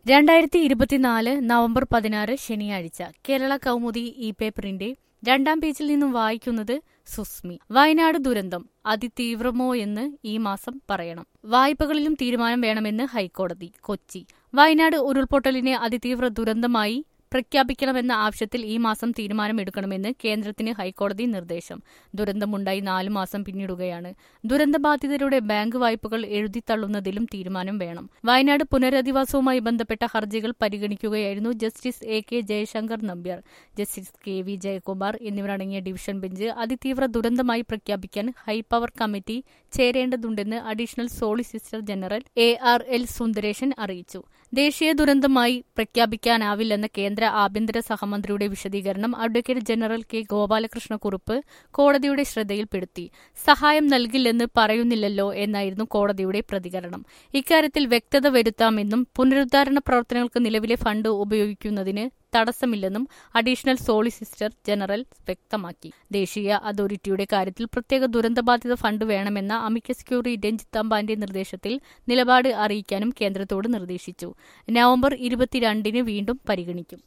രണ്ടായിരത്തി ഇരുപത്തിനാല് നവംബർ പതിനാറ് ശനിയാഴ്ച കേരള കൗമുദി ഇ പേപ്പറിന്റെ രണ്ടാം പേജിൽ നിന്നും വായിക്കുന്നത് സുസ്മി വയനാട് ദുരന്തം അതിതീവ്രമോ എന്ന് ഈ മാസം പറയണം വായ്പകളിലും തീരുമാനം വേണമെന്ന് ഹൈക്കോടതി കൊച്ചി വയനാട് ഉരുൾപൊട്ടലിനെ അതിതീവ്ര ദുരന്തമായി പ്രഖ്യാപിക്കണമെന്ന ആവശ്യത്തിൽ ഈ മാസം തീരുമാനമെടുക്കണമെന്ന് കേന്ദ്രത്തിന് ഹൈക്കോടതി നിർദ്ദേശം ദുരന്തമുണ്ടായി നാലു മാസം പിന്നിടുകയാണ് ദുരന്തബാധിതരുടെ ബാങ്ക് വായ്പകൾ എഴുതിത്തള്ളുന്നതിലും തീരുമാനം വേണം വയനാട് പുനരധിവാസവുമായി ബന്ധപ്പെട്ട ഹർജികൾ പരിഗണിക്കുകയായിരുന്നു justice A K Jayasankar Nambiar justice K V Jayakumar എന്നിവരടങ്ങിയ ഡിവിഷൻ ബെഞ്ച് അതിതീവ്ര ദുരന്തമായി പ്രഖ്യാപിക്കാൻ ഹൈപവർ കമ്മിറ്റി ചേരേണ്ടതുണ്ടെന്ന് additional solicitor general A R L Sundaresan അറിയിച്ചു ദേശീയ ദുരന്തമായി പ്രഖ്യാപിക്കാനാവില്ലെന്ന കേന്ദ്ര ആഭ്യന്തര സഹമന്ത്രിയുടെ വിശദീകരണം അഡ്വക്കേറ്റ് ജനറൽ കെ ഗോപാലകൃഷ്ണക്കുറുപ്പ് കോടതിയുടെ ശ്രദ്ധയിൽപ്പെടുത്തി സഹായം നൽകില്ലെന്ന് പറയുന്നില്ലല്ലോ എന്നായിരുന്നു കോടതിയുടെ പ്രതികരണം ഇക്കാര്യത്തിൽ വ്യക്തത വരുത്താമെന്നും പുനരുദ്ധാരണ പ്രവർത്തനങ്ങൾക്ക് നിലവിലെ ഫണ്ട് ഉപയോഗിക്കുന്നതിന് തടസ്സമില്ലെന്നും അഡീഷണൽ സോളിസിറ്റർ ജനറൽ വ്യക്തമാക്കി ദേശീയ അതോറിറ്റിയുടെ കാര്യത്തിൽ പ്രത്യേക ദുരന്തബാധിത ഫണ്ട് വേണമെന്ന അമിക്കസ് ക്യൂറി രഞ്ജിത്ത് അമ്പാന്റെ നിർദ്ദേശത്തിൽ നിലപാട് അറിയിക്കാനും കേന്ദ്രത്തോട് നിർദ്ദേശിച്ചു നവംബർ ഇരുപത്തിരണ്ടിന് വീണ്ടും പരിഗണിക്കും